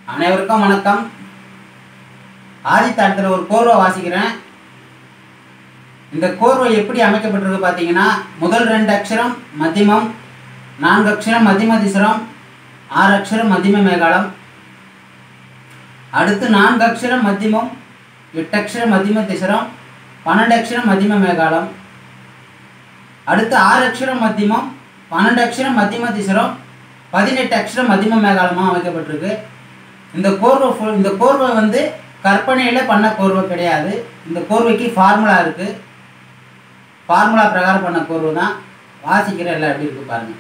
அனைவருக்கும் வணக்கம் ஆதித்தாளத்தில் ஒரு கோர்வை வாசிக்கிறேன் இந்த கோர்வை எப்படி அமைக்கப்பட்டிருக்கு பார்த்தீங்கன்னா முதல் ரெண்டு அக்ஷரம் மத்தியமம் நான்கு அக்ஷரம் மத்தியம திசரம் ஆறு அக்ஷரம் மத்தியம மேகாலம் அடுத்து நான்கு அக்ஷரம் மத்தியமம் எட்டு அக்ஷரம் மத்தியம திசரம் பன்னெண்டு அக்ஷரம் மத்தியம மேகாலம் அடுத்து ஆறு அக்ஷரம் மத்தியமம் பன்னெண்டு அக்ஷரம் மத்தியம திசரம் பதினெட்டு அக்ஷரம் மத்தியம மேகாலமாக அமைக்கப்பட்டிருக்கு இந்த கோர்வை ஃபுல் இந்த கோர்வை வந்து கற்பனையில் பண்ண கோர்வை கிடையாது இந்த கோர்வைக்கு ஃபார்முலா இருக்குது ஃபார்முலா பிரகாரம் பண்ண கோர்வை தான் வாசிக்கிற எல்லாம் எப்படி இருக்கு பாருங்க